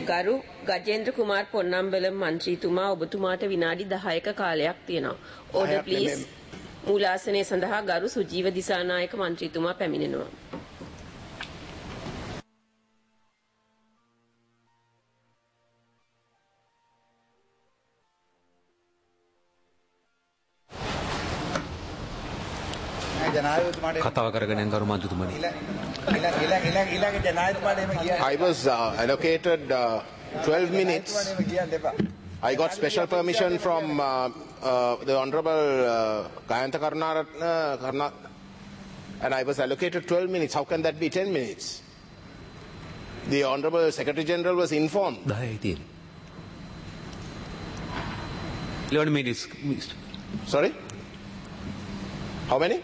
ගරු ගජේන්ද්‍ර කුමාර් පොන්නම්බලම් මන්ත්‍රීතුමා ඔබතුමාට විනාඩි 10ක කාලයක් තියෙනවා. ඕඩර් දහයක් ප්ලීස්. නෙමෙයි. මූලාසනය සඳහා ගරු සුජීව දිසානායක මන්ත්‍රීතුමා පැමිණෙනවා. ජනාධපතිතුමාට කතාව කරගෙන යන ගරු මන්ත්‍රීතුමනි. ඊළඟ ඊළඟ ඊළඟ ඊළඟ ජනාධපතිතුමාට එහෙම කියන්න I was uh, allocated uh, 12 minutes. එහෙම කියන්න එපා. I got special permission from uh, uh, the Honorable uh, Kayanta Karunaratna, Karna, and I was allocated 12 minutes. How can that be 10 minutes? The Honorable Secretary General was informed. 10යි තියෙන. 11 minutes. Sorry? How many?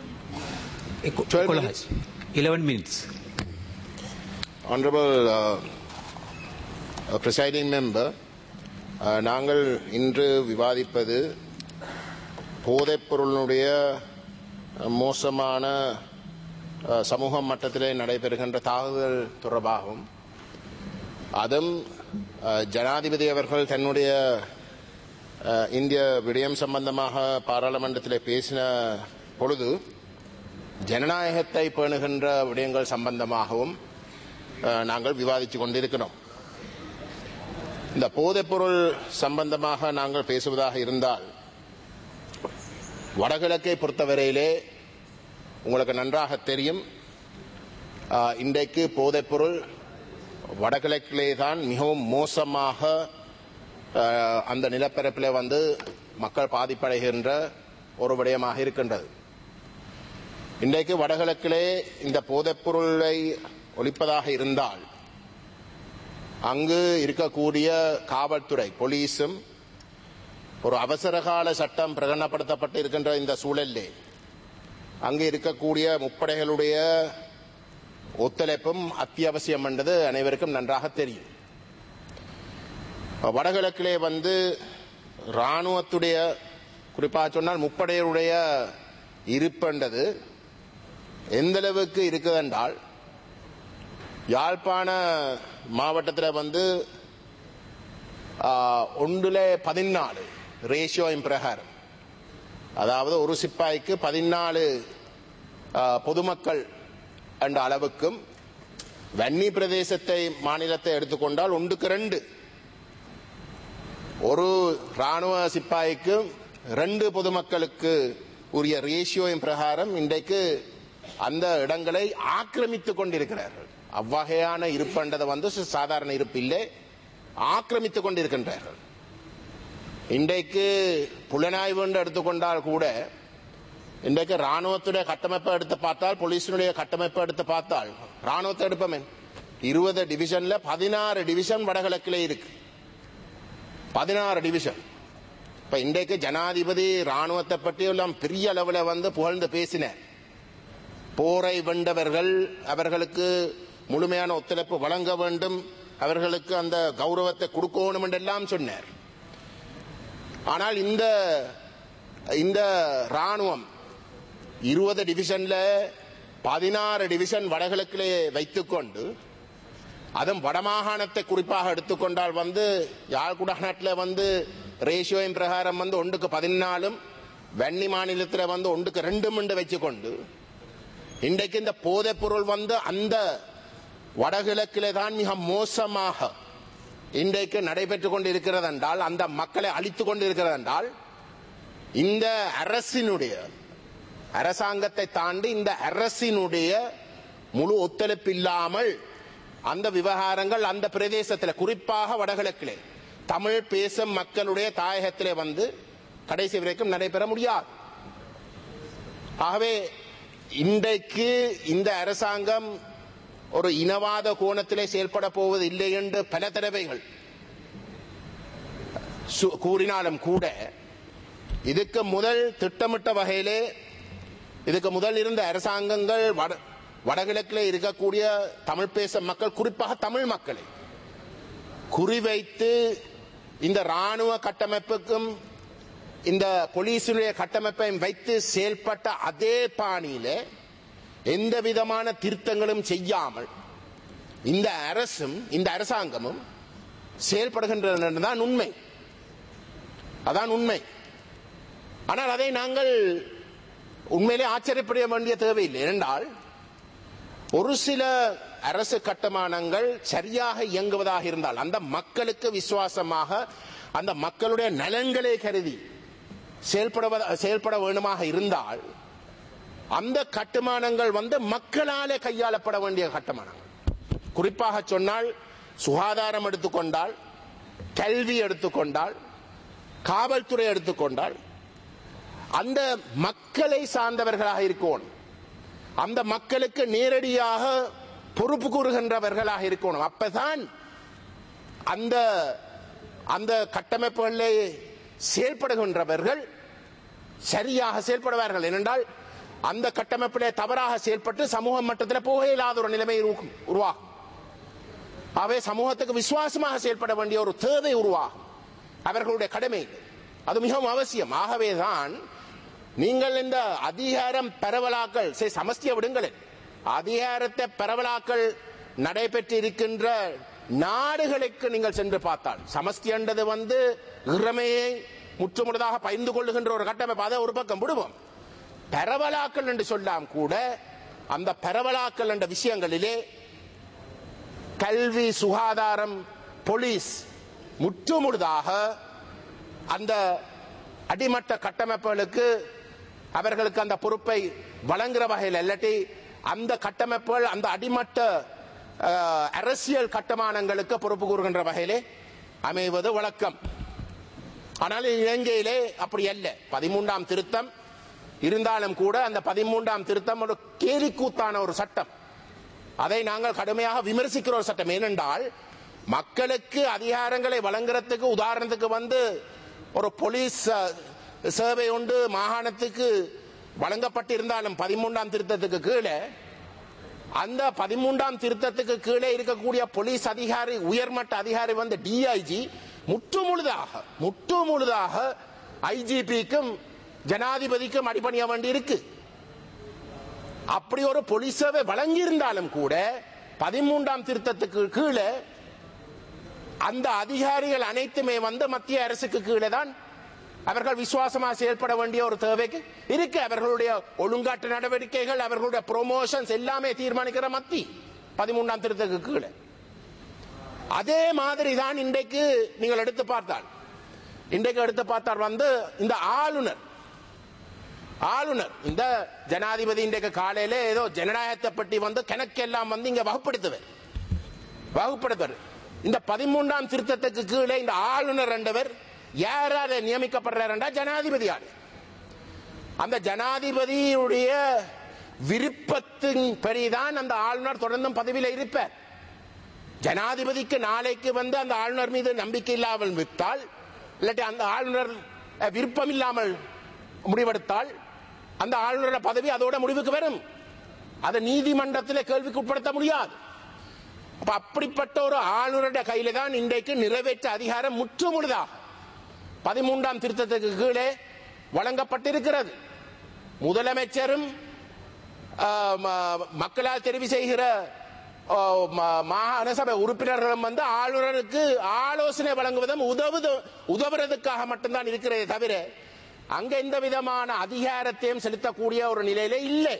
12 minutes. 11 minutes. Honorable uh, uh, Presiding Member, uh, நாங்கள் இன்று விவாதிப்பது போதைப்பொருளினுடைய அஹ், மோசமான அஹ், சமூக மட்டத்திலே நடைபெறுகின்ற தாக்குதல் தொடர்பாகும் அதுவும் அஹ், ஜனாதிபதி அவர்கள் தன்னுடைய அஹ், இந்திய விடயம் சம்பந்தமாக பாராளுமன்றத்திலே பேசின பொழுது ஜனநாயகத்தை பேணுகின்ற விடயங்கள் சம்பந்தமாகவும் அஹ், நாங்கள் விவாதித்துக் கொண்டிருக்கிறோம் இந்த போதைப்பொருள் சம்பந்தமாக நாங்கள் பேசுவதாக இருந்தால் வடகிழக்கை பொறுத்தவரையிலே உங்களுக்கு நன்றாக தெரியும் அஹ், இன்றைக்கு போதைப்பொருள் வடகிழக்கிலே தான் மிகவும் மோசமாக அஹ், அந்த நிலப்பரப்பிலே வந்து மக்கள் பாதிப்படைகின்ற ஒரு விடயமாக இருக்கின்றது இன்றைக்கு வடகிழக்கிலே இந்த போதைப்பொருளை ஒழிப்பதாக இருந்தால் அங்கு இருக்கக்கூடிய காவல்துறை போலீஸும் ஒரு அவசரகால சட்டம் பிரகடனப்படுத்தப்பட்டு இருக்கின்ற இந்த சூழலிலே அங்கு இருக்கக்கூடிய முப்படைகளுடைய ஒத்துழைப்பும் அத்தியாவசியம் என்றது அனைவருக்கும் நன்றாக தெரியும் வடகிழக்கிலே வந்து இராணுவத்துடைய குறிப்பாக சொன்னால் முப்படையுடைய இருப்புன்றது எந்த அளவுக்கு இருக்குது என்றால் யாழ்ப்பாண மாவட்டத்தில் வந்து ஒன்றில் பதினாலு ரேஷியோ பிரகாரம் அதாவது ஒரு சிப்பாய்க்கு பதினாலு பொதுமக்கள் என்ற அளவுக்கும் வன்னி பிரதேசத்தை மாநிலத்தை எடுத்துக்கொண்டால் ஒன்றுக்கு ரெண்டு ஒரு ராணுவ சிப்பாய்க்கு ரெண்டு பொதுமக்களுக்கு உரிய ரேஷியோயின் பிரகாரம் இன்றைக்கு அந்த இடங்களை ஆக்கிரமித்துக் கொண்டிருக்கிறார்கள் அவ்வகையான இருப்புன்றதை வந்து சாதாரண இருப்பு இல்லை ஆக்கிரமித்துக் கொண்டிருக்கின்றார்கள் இன்றைக்கு புலனாய்வு என்று எடுத்துக்கொண்டால் கூட இன்றைக்கு ராணுவத்துடைய கட்டமைப்பை எடுத்து பார்த்தால் போலீஸினுடைய கட்டமைப்பை எடுத்து பார்த்தால் ராணுவத்தை எடுப்பமே இருபது டிவிஷன்ல பதினாறு டிவிஷன் வடகிழக்கிலே இருக்கு பதினாறு டிவிஷன் இப்ப இன்றைக்கு ஜனாதிபதி ராணுவத்தை பற்றி எல்லாம் பெரிய அளவில் வந்து புகழ்ந்து பேசினார் போரை வென்றவர்கள் அவர்களுக்கு முழுமையான ஒத்துழைப்பு வழங்க வேண்டும் அவர்களுக்கு அந்த கௌரவத்தை கொடுக்கணும் என்றெல்லாம் சொன்னார் ஆனால் இந்த இந்த ராணுவம் இருபது டிவிஷன்ல பதினாறு டிவிஷன் வடகிழக்கிலே வைத்துக்கொண்டு அதுவும் வடமாகாணத்தை குறிப்பாக எடுத்துக்கொண்டால் வந்து யாழ்குடாநாட்டில் வந்து ரேஷியோயின் பிரகாரம் வந்து ஒன்றுக்கு பதினாலும் வன்னி மாநிலத்தில் வந்து ஒன்றுக்கு ரெண்டு மண்டு வச்சுக்கொண்டு இன்றைக்கு இந்த போதைப் பொருள் வந்து அந்த வடகிழக்கிலே தான் மிக மோசமாக இன்றைக்கு நடைபெற்றுக் கொண்டிருக்கிறது என்றால் அந்த மக்களை அழித்துக் கொண்டிருக்கிறது என்றால் இந்த அரசினுடைய அரசாங்கத்தை தாண்டி இந்த அரசினுடைய முழு ஒத்துழைப்பு இல்லாமல் அந்த விவகாரங்கள் அந்த பிரதேசத்தில் குறிப்பாக வடகிழக்கிலே தமிழ் பேசும் மக்களுடைய தாயகத்திலே வந்து கடைசி வரைக்கும் நடைபெற முடியாது ஆகவே இன்றைக்கு இந்த அரசாங்கம் ஒரு இனவாத கோணத்திலே செயல்பட போவது இல்லை என்று பல தடவைகள் சு- கூறினாலும் கூட இதுக்கு முதல் திட்டமிட்ட வகையிலே இதுக்கு முதல் இருந்த அரசாங்கங்கள் வட வடகிழக்கில் இருக்கக்கூடிய தமிழ் பேசும் மக்கள் குறிப்பாக தமிழ் மக்களை குறிவைத்து இந்த ராணுவ கட்டமைப்புக்கும் இந்த போலீசுடைய கட்டமைப்பையும் வைத்து செயல்பட்ட அதே பாணியிலே எந்த விதமான திருத்தங்களும் செய்யாமல் இந்த அரசும் இந்த அரசாங்கமும் செயல்படுகின்றன தான் உண்மை அதான் உண்மை ஆனால் அதை நாங்கள் உண்மையிலே ஆச்சரியப்பட வேண்டிய தேவையில்லை ஏனென்றால் ஒரு சில அரசு கட்டுமானங்கள் சரியாக இயங்குவதாக இருந்தால் அந்த மக்களுக்கு விசுவாசமாக அந்த மக்களுடைய நலன்களை கருதி செயல்படுவத செயல்பட வேண்டுமாக இருந்தால் அந்த கட்டுமானங்கள் வந்து மக்களாலே கையாளப்பட வேண்டிய கட்டுமானங்கள் குறிப்பாக சொன்னால் சுகாதாரம் எடுத்துக்கொண்டால் கல்வி எடுத்துக்கொண்டால் காவல்துறை எடுத்துக்கொண்டால் அந்த மக்களை சார்ந்தவர்களாக இருக்கணும் அந்த மக்களுக்கு நேரடியாக பொறுப்பு கூறுகின்றவர்களாக இருக்கணும் அப்பதான் அந்த அந்த கட்டமைப்புகளிலே செயல்படுகின்றவர்கள் சரியாக செயல்படுவார்கள் ஏனென்றால் அந்த கட்டமைப்பிலே தவறாக செயல்பட்டு சமூக மட்டத்தில் போக இல்லாத ஒரு நிலைமை உரு- உருவாகும் அவை சமூகத்துக்கு விசுவாசமாக செயல்பட வேண்டிய ஒரு தேவை உருவாகும் அவர்களுடைய கடமை அது மிகவும் அவசியம் ஆகவேதான் நீங்கள் இந்த அதிகாரம் பரவலாக்கல் சரி சமஸ்திய விடுங்களேன் அதிகாரத்தை பரவலாக்கல் நடைபெற்று இருக்கின்ற நாடுகளுக்கு நீங்கள் சென்று பார்த்தால் சமஸ்தி என்றது வந்து இறமையை முற்றுமுழுதாக பயந்து கொள்ளுகின்ற ஒரு கட்டமைப்பு அதை ஒரு பக்கம் விடுவோம் பரவலாக்கல் என்று சொல்லாம் கூட அந்த பரவலாக்கல் என்ற விஷயங்களிலே கல்வி சுகாதாரம் போலீஸ் முற்றுமுழுதாக அந்த அடிமட்ட கட்டமைப்புகளுக்கு அவர்களுக்கு அந்த பொறுப்பை வழங்குற வகையில் இல்லாட்டி அந்த கட்டமைப்புகள் அந்த அடிமட்ட அஹ், அரசியல் கட்டுமானங்களுக்கு பொறுப்பு கூறுகின்ற வகையிலே அமைவது வழக்கம் ஆனால் இலங்கையிலே அப்படி அல்ல பதிமூன்றாம் திருத்தம் இருந்தாலும் கூட அந்த பதிமூன்றாம் திருத்தம் ஒரு கேலிக்கூத்தான ஒரு சட்டம் அதை நாங்கள் கடுமையாக விமர்சிக்கிற ஒரு சட்டம் ஏனென்றால் மக்களுக்கு அதிகாரங்களை வழங்குறதுக்கு உதாரணத்துக்கு வந்து ஒரு போலீஸ் அஹ், சேவை உண்டு மாகாணத்துக்கு வழங்கப்பட்டிருந்தாலும் பதிமூன்றாம் திருத்தத்துக்கு கீழே அந்த பதிமூன்றாம் திருத்தத்துக்கு கீழே இருக்கக்கூடிய போலீஸ் அதிகாரி உயர்மட்ட அதிகாரி வந்து டிஐஜி முற்று முழுதாக முற்று முழுதாக ஐஜிபிக்கும் ஜனாதிபதிக்கும் அடிபணிய வேண்டி இருக்கு அப்படி ஒரு போலீஸ் சேவை வழங்கியிருந்தாலும் கூட பதிமூன்றாம் திருத்தத்துக்கு கீழே அந்த அதிகாரிகள் அனைத்துமே வந்து மத்திய அரசுக்கு கீழே தான் அவர்கள் விசுவாசமா செயல்பட வேண்டிய ஒரு தேவைக்கு இருக்கு அவர்களுடைய ஒழுங்காட்டு நடவடிக்கைகள் அவர்களுடைய ப்ரொமோஷன்ஸ் எல்லாமே தீர்மானிக்கிற மத்தி பதிமூன்றாம் திருத்தத்துக்கு கீழே அதே மாதிரி தான் இன்றைக்கு நீங்கள் எடுத்து பார்த்தால் இன்றைக்கு எடுத்து பார்த்தால் வந்து இந்த ஆளுநர் ஆளுநர் இந்த ஜனாதிபதி இன்றைக்கு காலையில ஏதோ ஜனநாயகத்தை பற்றி வந்து கணக்கெல்லாம் வந்து இங்க வகுப்படுத்துவர் வகுப்படுத்துவர் இந்த பதிமூன்றாம் திருத்தத்துக்கு கீழே இந்த ஆளுநர் என்றவர் யாரால நியமிக்கப்படுறாருண்டா ஜனாதிபதியால் அந்த ஜனாதிபதியுடைய விருப்பத்தின் படிதான் அந்த ஆளுநர் தொடர்ந்தும் பதவியில் இருப்பார் ஜனாதிபதிக்கு நாளைக்கு வந்து அந்த ஆளுநர் மீது நம்பிக்கை இல்லாமல் விட்டால் இல்லாட்டி அந்த ஆளுநர் அஹ், விருப்பம் இல்லாமல் முடிவெடுத்தால் அந்த ஆளுநரோட பதவி அதோட முடிவுக்கு வரும் அதை நீதிமன்றத்தில் கேள்விக்கு உட்படுத்த முடியாது அப்ப அப்படிப்பட்ட ஒரு ஆளுநருடைய கையில தான் இன்றைக்கு நிறைவேற்ற அதிகாரம் முற்று முழுதாக பதிமூன்றாம் திருத்தத்துக்கு கீழே வழங்கப்பட்டிருக்கிறது முதலமைச்சரும் ஆஹ், ம- மக்களால் தெரிவு செய்கிற ஆஹ், ம- மாகாண சபை உறுப்பினர்களும் வந்து ஆளுநருக்கு ஆலோசனை வழங்குவதும் உதவுது உதவுறதுக்காக மட்டும்தான் இருக்கிறதே தவிர அங்க எந்த விதமான அதிகாரத்தையும் செலுத்தக்கூடிய ஒரு நிலையில இல்லை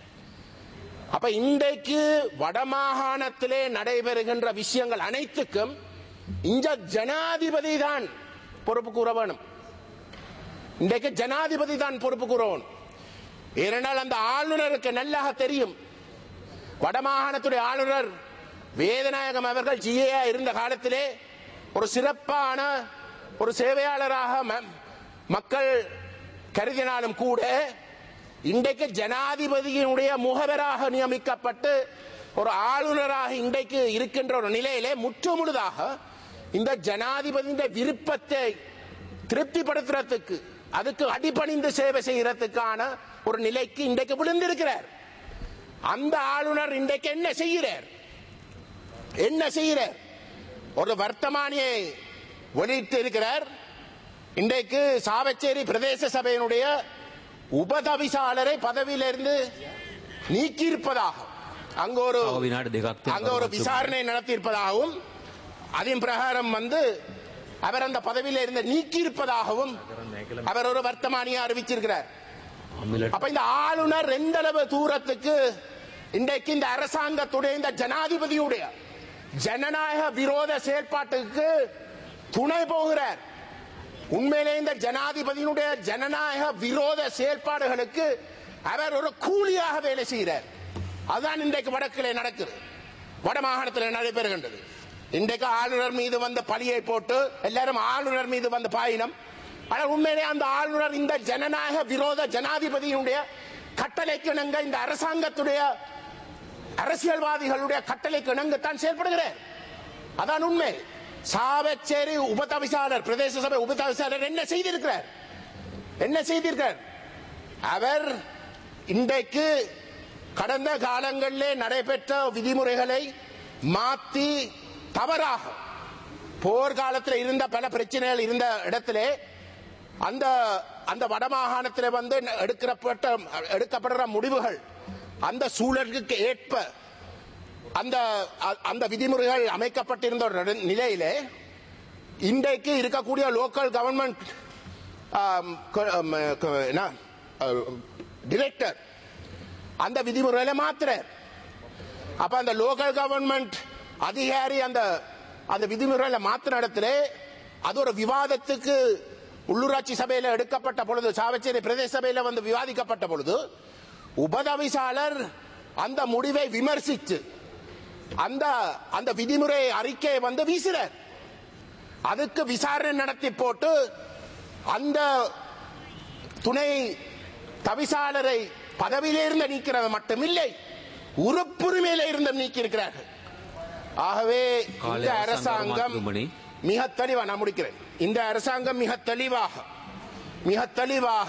அப்ப இன்றைக்கு வடமாகாணத்திலே நடைபெறுகின்ற விஷயங்கள் அனைத்துக்கும் இந்த ஜனாதிபதி தான் பொறுப்பு கூற வேணும் இன்றைக்கு ஜனாதிபதி தான் பொறுப்பு கூற வேணும் ஏனென்றால் அந்த ஆளுநருக்கு நல்லாக தெரியும் வடமாகாணத்துடைய ஆளுநர் வேதநாயகம் அவர்கள் ஜிஏயா இருந்த காலத்திலே ஒரு சிறப்பான ஒரு சேவையாளராக ம- மக்கள் கருதினாலும் கூட இன்றைக்கு ஜனாதிபதியினுடைய முகவராக நியமிக்கப்பட்டு ஒரு ஆளுநராக இன்றைக்கு இருக்கின்ற ஒரு நிலையிலே முற்றுமுழுதாக இந்த ஜனாதிபதியின் விருப்பத்தை திருப்திப்படுத்துறதுக்கு அதுக்கு அடிபணிந்து சேவை செய்யறதுக்கான ஒரு நிலைக்கு இன்றைக்கு விழுந்திருக்கிறார் அந்த ஆளுநர் இன்றைக்கு என்ன செய்கிறார் என்ன செய்கிறார் ஒரு வர்த்தமானியை வெளியிட்டு இருக்கிறார் இன்றைக்கு சாவச்சேரி பிரதேச சபையினுடைய உபதவிசாளரை பதவியிலிருந்து நீக்கியிருப்பதாக அங்க ஒரு තව විනාඩි දෙකක් තියෙනවා அங்க ஒரு කරුණාකර விசாரணை நடத்தியிருப்பதாகவும் அதன் பிரகாரம் வந்து அவர் அந்த பதவியில் இருந்து நீக்கி இருப்பதாகவும் அவர் ஒரு வர்த்தமானியை அறிவிச்சிருக்கிறார் அப்ப இந்த ஆளுநர் எந்த அளவு தூரத்துக்கு இன்றைக்கு இந்த அரசாங்கத்துடைய இந்த ஜனாதிபதியுடைய ஜனநாயக விரோத செயல்பாட்டுக்கு துணை போகிறார் உண்மையிலே இந்த ஜனாதிபதியினுடைய ஜனநாயக விரோத செயல்பாடுகளுக்கு அவர் ஒரு கூலியாக வேலை செய்கிறார் அதுதான் இன்றைக்கு வடக்கிலே நடக்குது வட மாகாணத்தில் நடைபெறுகின்றது இன்றைக்கு ஆளுநர் மீது வந்த பழியை போட்டு எல்லாரும் ஆளுநர் மீது வந்த பாயினம் ஆனால் உண்மையிலே அந்த ஆளுநர் இந்த ஜனநாயக விரோத ஜனாதிபதியினுடைய கட்டளைக்கு இணங்க இந்த அரசாங்கத்துடைய அரசியல்வாதிகளுடைய கட்டளைக்கு இணங்கத்தான் செயல்படுகிறார் அதான் உண்மை சாவச்சேரி உபதவிசாளர் பிரதேச சபை உபதவிசாளர் என்ன செய்திருக்கிறார் என்ன செய்திருக்கிறார் அவர் இன்றைக்கு கடந்த காலங்களிலே நடைபெற்ற விதிமுறைகளை மாத்தி தவறாக போர்க்காலத்தில் இருந்த பல பிரச்சனைகள் இருந்த இடத்திலே அந்த அந்த வடமாகாணத்தில் வந்து எடுக்கப்பட்ட எடுக்கப்படுற முடிவுகள் அந்த சூழலுக்கு ஏற்ப அந்த அ- அந்த விதிமுறைகள் அமைக்கப்பட்டிருந்த ஒரு நட- நிலையிலே இன்றைக்கு இருக்கக்கூடிய லோக்கல் கவர்மெண்ட் டிரெக்டர் அந்த விதிமுறையில மாத்திர அப்ப அந்த லோக்கல் கவர்மெண்ட் அதிகாரி அந்த அந்த விதிமுறையில மாத்திர இடத்துல அது ஒரு விவாதத்துக்கு உள்ளூராட்சி சபையில எடுக்கப்பட்ட பொழுது சாவச்சேரி பிரதேச சபையில வந்து விவாதிக்கப்பட்ட பொழுது உபதவிசாளர் அந்த முடிவை விமர்சித்து அந்த அந்த விதிமுறை அறிக்கையை வந்து வீசுறார் அதுக்கு விசாரணை நடத்தி போட்டு அந்த துணை தவிசாளரை பதவியிலிருந்து நீக்கிறது மட்டுமில்லை உறுப்புரிமையில இருந்து நீக்கி இருக்கிறார்கள் ஆகவே இந்த காலை அரசாங்கம் அரசாங்கம் மணி. மிக தெளிவா நான் முடிக்கிறேன் இந்த அரசாங்கம் மிக தெளிவாக மிக தெளிவாக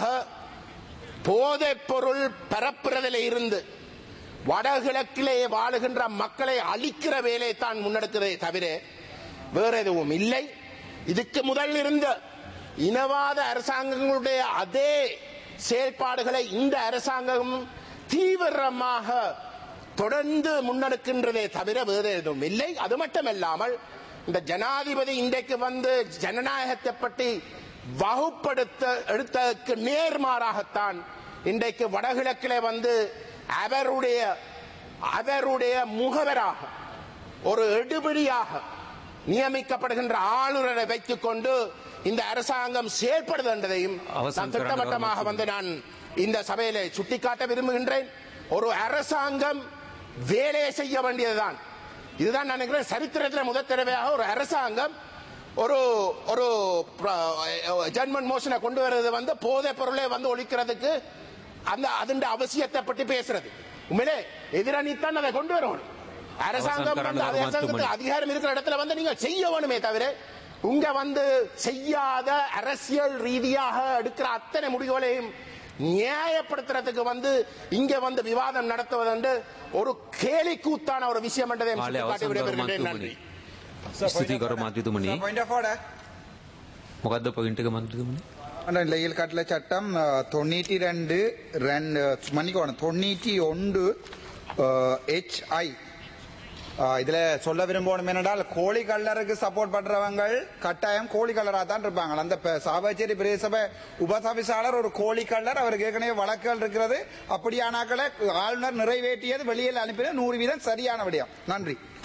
போதைப் பொருள் பரப்புறதில் இருந்து வடகிழக்கிலே வாழுகின்ற மக்களை அழிக்கிற வேலையை தான் முன்னெடுக்கிறதே தவிர வேற எதுவும் இல்லை இதுக்கு முதல் இருந்த இனவாத அரசாங்கங்களுடைய அதே செயல்பாடுகளை இந்த அரசாங்கம் தீவிரமாக தொடர்ந்து முன்னெடுக்கின்றதே தவிர வேறு எதுவும் இல்லை அது மட்டுமல்லாமல் இந்த ஜனாதிபதி இன்றைக்கு வந்து ஜனநாயகத்தை பற்றி வகுப்படுத்த எடுத்ததற்கு நேர்மாறாகத்தான் இன்றைக்கு வடகிழக்கிலே வந்து அவருடைய அவருடைய முகவராக ஒரு எடுபிடியாக நியமிக்கப்படுகின்ற ஆளுநரை வைத்துக் கொண்டு இந்த அரசாங்கம் செயல்படுது என்பதையும் அவசரம் நான் திட்டவட்டமாக வந்து நான் இந்த சபையிலே சுட்டிக்காட்ட விரும்புகின்றேன் ஒரு அரசாங்கம் வேலையை செய்ய வேண்டியதுதான் இதுதான் நான் நினைக்கிறேன் சரித்திரத்தில் முதல் தடவையாக ஒரு அரசாங்கம் ஒரு ஒரு ஜெர்மன் மோஷனை கொண்டு வர்றது வந்து போதைப் பொருளை வந்து ஒழிக்கிறதுக்கு அந்த அதன் அவசியத்தை பற்றி பேசுறது உண்மையிலே எதிரணித்தான் அதை கொண்டு வரணும் அரசாங்கம் வந்து அவசரம் அரசாங்கத்துக்கு அதிகாரம் இருக்கிற இடத்துல வந்து நீங்க செய்ய வேணுமே தவிர உங்க வந்து செய்யாத அரசியல் ரீதியாக எடுக்கிற அத்தனை முடிவுகளையும் நியாயப்படுத்துறதுக்கு வந்து இங்க வந்து விவாதம் நடத்துவது என்று ஒரு கேலிக்கூத்தான ஒரு விஷயம் என்றதை කාලය சுட்டிக்காட்டி අවසන් விடைபெறுகின்றேன் කරු நன்றி ස්තුති කරු මන්ත්‍රතුමනි point of order. මොකක්ද පොයින්ට් එක මන්ත්‍රතුමනි அண்ணா, இல்லையில் கட்டளை சட்டம் அஹ், தொண்ணூற்றி ரெண்டு ரெண்டு மன்னிக்கணும் தொண்ணூற்றி ஒன்று ஹெச்ஐ இதுல சொல்ல விரும்பணும் என்னடால் கோழி கல்லருக்கு சப்போர்ட் பண்றவங்க கட்டாயம் கோழி கல்லரா தான் இருப்பாங்க அந்த ப- சாவச்சேரி பிரதேசபை உபசபிசாளர் ஒரு கோழி கல்லர் அவருக்கு ஏற்கனவே வழக்குகள் இருக்கிறது அப்படியானாக்களை ஆளுநர் நிறைவேற்றியது வெளியில் அனுப்பின நூறு வீதம் சரியான விடயம் நன்றி